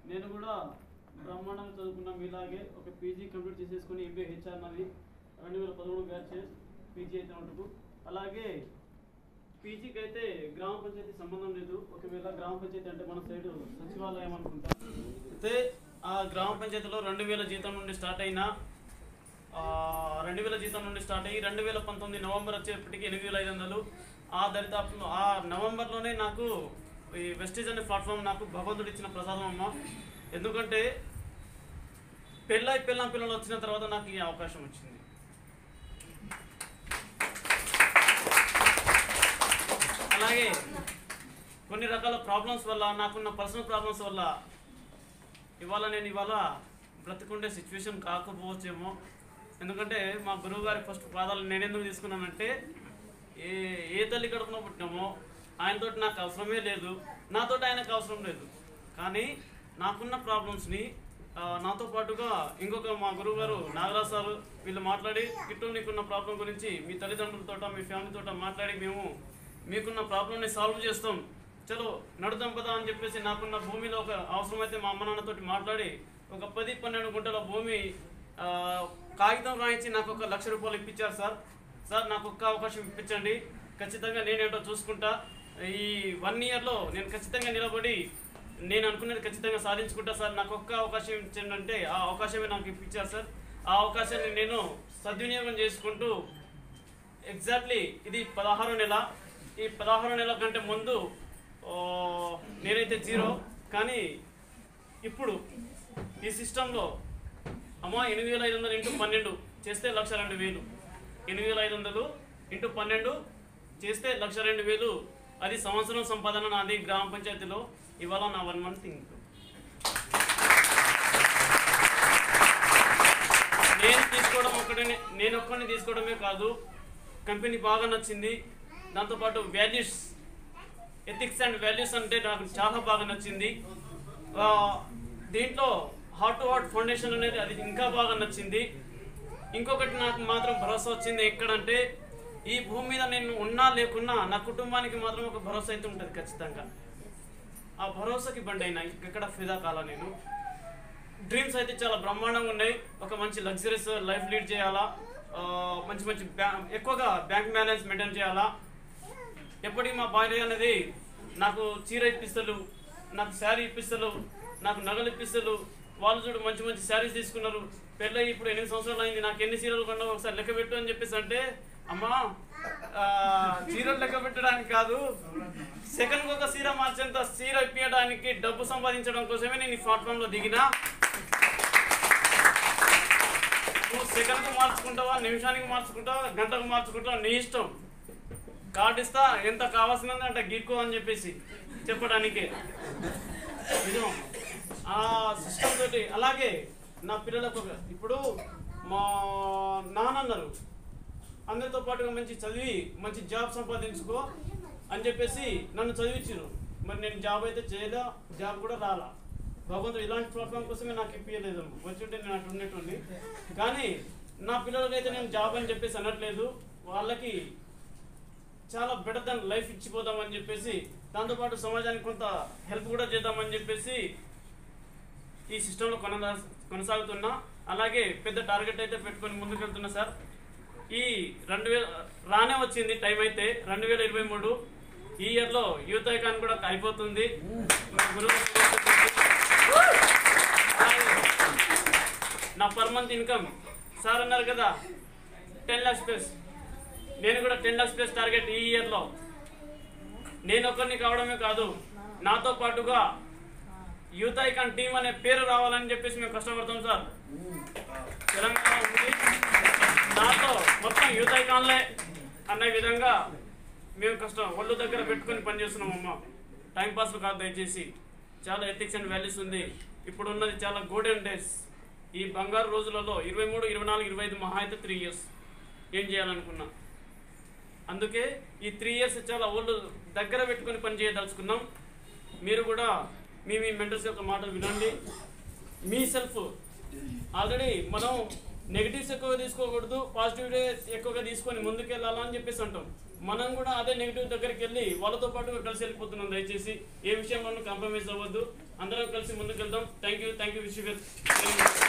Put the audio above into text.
నేను కూడా బ్రహ్మాండంగా చదువుకున్న మీలాగే ఒక పీజీ కంప్లీట్ చేసేసుకుని ఎంబీఏ హెచ్ఆర్ నాది రెండు వేల పదమూడు బ్యాచ్ పీజీ అయితే మటుకు అలాగే పీజీకి అయితే గ్రామ పంచాయతీ సంబంధం లేదు ఒకవేళ గ్రామ పంచాయతీ అంటే మన సైడ్ సచివాలయం అనుకుంటా అయితే ఆ గ్రామ పంచాయతీలో రెండు వేల జీతం నుండి స్టార్ట్ అయిన ఆ, రెండు వేల జీతం నుండి స్టార్ట్ అయ్యి రెండు వేల పంతొమ్మిది నవంబర్ వచ్చేప్పటికి ఎనిమిది వేల ఐదు వందలు ఆ దరిదాపులో ఆ నవంబర్లోనే నాకు ఈ వెస్టీజ్ అనే ప్లాట్ఫామ్ నాకు భగవంతుడు ఇచ్చిన ప్రసాదం అమ్మ ఎందుకంటే పెళ్ళై పిల్లం పిల్లలు వచ్చిన తర్వాత నాకు ఈ అవకాశం వచ్చింది అలాగే కొన్ని రకాల ప్రాబ్లమ్స్ వల్ల నాకున్న పర్సనల్ ప్రాబ్లమ్స్ వల్ల ఇవాళ నేను ఇవాళ బ్రతికుండే సిచ్యువేషన్ కాకపోవచ్చేమో ఎందుకంటే మా గురువు గారి ఫస్ట్ పాదాలు నేను ఎందుకు తీసుకున్నానంటే ఏ ఏ తల్లి కడుపున పుట్టినామో ఆయనతోటి నాకు అవసరమే లేదు నాతోటి ఆయనకు అవసరం లేదు కానీ నాకున్న ప్రాబ్లమ్స్ని ఆ, నాతో పాటుగా ఇంకొక మా గురువు గారు నాగరాజ్ సార్ వీళ్ళు మాట్లాడి కిట్టు నీకున్న ప్రాబ్లం గురించి మీ తల్లిదండ్రులతో మీ ఫ్యామిలీతో మాట్లాడి మేము మీకున్న ప్రాబ్లమ్ని సాల్వ్ చేస్తాం చలో నడుదాం పదా అని చెప్పేసి నాకున్న భూమిలో ఒక అవసరమైతే మా అమ్మ నాన్నతోటి మాట్లాడి ఒక పది పన్నెండు గుంటల భూమి ఆ, కాగితం రాయించి నాకు ఒక లక్ష రూపాయలు ఇప్పించారు సార్ సార్ నాకు ఒక్క అవకాశం ఇప్పించండి ఖచ్చితంగా నేనేంటో చూసుకుంటా ఈ వన్ ఇయర్లో నేను ఖచ్చితంగా నిలబడి నేను అనుకున్నది ఖచ్చితంగా సాధించుకుంటా సార్ నాకు ఒక్క అవకాశం ఇచ్చండి అంటే ఆ అవకాశమే నాకు ఇప్పించారు సార్ ఆ అవకాశాన్ని నేను సద్వినియోగం చేసుకుంటూ ఎగ్జాక్ట్లీ ఇది పదహారు నెల ఈ పదహారు నెలల కంటే ముందు ఓ, నేనైతే జీరో కానీ ఇప్పుడు ఈ సిస్టంలో అమ్మ ఎనిమిది వేల ఐదు వందలు ఇంటూ పన్నెండు చేస్తే లక్ష రెండు వేలు ఎనిమిది వేల ఐదు వందలు ఇంటూ పన్నెండు చేస్తే లక్ష రెండు వేలు అది సంవత్సరం సంపాదన నాది గ్రామ పంచాయతీలో ఇవాళ నా వన్ మంత్ ఇంక్ నేను తీసుకోవడం ఒకటే నేను ఒక్కడిని తీసుకోవడమే కాదు కంపెనీ బాగా నచ్చింది దాంతోపాటు వాల్యూస్ ఎథిక్స్ అండ్ వాల్యూస్ అంటే నాకు చాలా బాగా నచ్చింది ఆ, దీంట్లో హార్ట్ టు హార్ట్ ఫౌండేషన్ అనేది అది ఇంకా బాగా నచ్చింది ఇంకొకటి నాకు మాత్రం భరోసా వచ్చింది ఎక్కడంటే ఈ భూమి మీద నేను ఉన్నా లేకున్నా నా కుటుంబానికి మాత్రం ఒక భరోసా అయితే ఉంటుంది ఖచ్చితంగా ఆ భరోసాకి బండి అయినా ఎక్కడ ఫిదా కాలా నేను డ్రీమ్స్ అయితే చాలా బ్రహ్మాండంగా ఉన్నాయి ఒక మంచి లగ్జరీస్ లైఫ్ లీడ్ చేయాలా ఆ, మంచి మంచి బ్యా ఎక్కువగా బ్యాంక్ బ్యాలెన్స్ మెయింటైన్ చేయాలా ఎప్పటికీ మా భార్య అనేది నాకు చీర ఇప్పిస్తారు నాకు శారీ ఇప్పిస్తారు నాకు నగలు ఇప్పిస్తారు వాళ్ళు చూడు మంచి మంచి శారీస్ తీసుకున్నారు పెళ్ళై ఇప్పుడు ఎనిమిది సంవత్సరాలు అయింది నాకు ఎన్ని చీరలు కొన్నావు ఒకసారి లెక్క పెట్టు అని చెప్పేసి అంటే అమ్మా ఆ, చీరలు లెక్క పెట్టడానికి కాదు సెకండ్ ఒక చీర మార్చేంత చీర ఇప్పించడానికి డబ్బు సంపాదించడం కోసమే నేను ఈ ప్లాట్ఫామ్ లో దిగినా నువ్వు సెకండ్కి మార్చుకుంటావా నిమిషానికి మార్చుకుంటావా గంటకు మార్చుకుంటావా నీ ఇష్టం కార్డు ఇస్తా ఎంత కావాల్సినది అంటే గిక్కు అని చెప్పేసి చెప్పడానికే నిజం ఆ సిస్టమ్ తోటి అలాగే నా పిల్లలకు ఒక- ఇప్పుడు మా నాన్న అన్నారు అందరితో పాటుగా మంచి చదివి మంచి జాబ్ సంపాదించుకో అని చెప్పేసి నన్ను చదివించారు మరి నేను జాబ్ అయితే చేయలే జాబ్ కూడా రాలా భగవంతుడు ఇలాంటి ప్లాట్ఫామ్ కోసమే నాకు ఇప్పించలేదు వచ్చి ఉంటే నేను అటు ఉండేటోని కానీ నా పిల్లలకైతే నేను జాబ్ అని చెప్పేసి అనట్లేదు వాళ్ళకి చాలా బెటర్ దాన్ లైఫ్ ఇచ్చిపోదామని చెప్పేసి దాంతోపాటు సమాజానికి కొంత హెల్ప్ కూడా చేద్దామని చెప్పేసి ఈ సిస్టంలో కొన కొనసాగుతున్నా అలాగే పెద్ద టార్గెట్ అయితే పెట్టుకొని ముందుకెళ్తున్నా సార్ ఈ రెండు వేల రానే వచ్చింది టైం అయితే రెండు వేల ఇరవై మూడు ఈ ఇయర్లో యూత్ ఐకాన్ కూడా అయిపోతుంది మా గురువు అలాగే నా పర్ మంత్ ఇన్కమ్ సార్ అన్నారు కదా టెన్ లాక్స్ ప్లస్ నేను కూడా టెన్ లాక్స్ ప్లస్ టార్గెట్ ఈ ఇయర్లో నేను ఒక్కరిని కావడమే కాదు నాతో పాటుగా యూత్ ఐకాన్ టీం అనే పేరు రావాలని చెప్పేసి మేము కష్టపడతాం సార్ తెలంగాణ ఉంది నాతో మొత్తం యూత్ ఐకాన్లే అనే విధంగా మేము కష్టం ఒళ్ళు దగ్గర పెట్టుకొని పనిచేస్తున్నాం అమ్మ టైం పాస్ కాదు దయచేసి చాలా ఎథిక్స్ అండ్ వాల్యూస్ ఉంది ఇప్పుడు ఉన్నది చాలా గోల్డెన్ డేస్ ఈ బంగారు రోజులలో ఇరవై మూడు ఇరవై నాలుగు ఇరవై ఐదు మహా అయితే త్రీ ఇయర్స్ ఏం చేయాలనుకున్నా అందుకే ఈ త్రీ ఇయర్స్ చాలా ఓల్డ్ దగ్గర పెట్టుకొని పని చేయదలుచుకున్నాం మీరు కూడా మీ మీ మెంటర్స్ యొక్క మాటలు వినండి మీ సెల్ఫ్ ఆల్రెడీ మనం నెగిటివ్స్ ఎక్కువగా తీసుకోకూడదు పాజిటివ్ ఎక్కువగా తీసుకొని ముందుకెళ్ళాలా అని చెప్పేసి అంటాం మనం కూడా అదే నెగిటివ్ దగ్గరికి వెళ్ళి వాళ్ళతో పాటు కలిసి వెళ్ళిపోతున్నాం దయచేసి ఏ విషయంలోనూ కాంప్రమైజ్ అవ్వద్దు అందరం కలిసి ముందుకు వెళ్దాం thank you thank you wish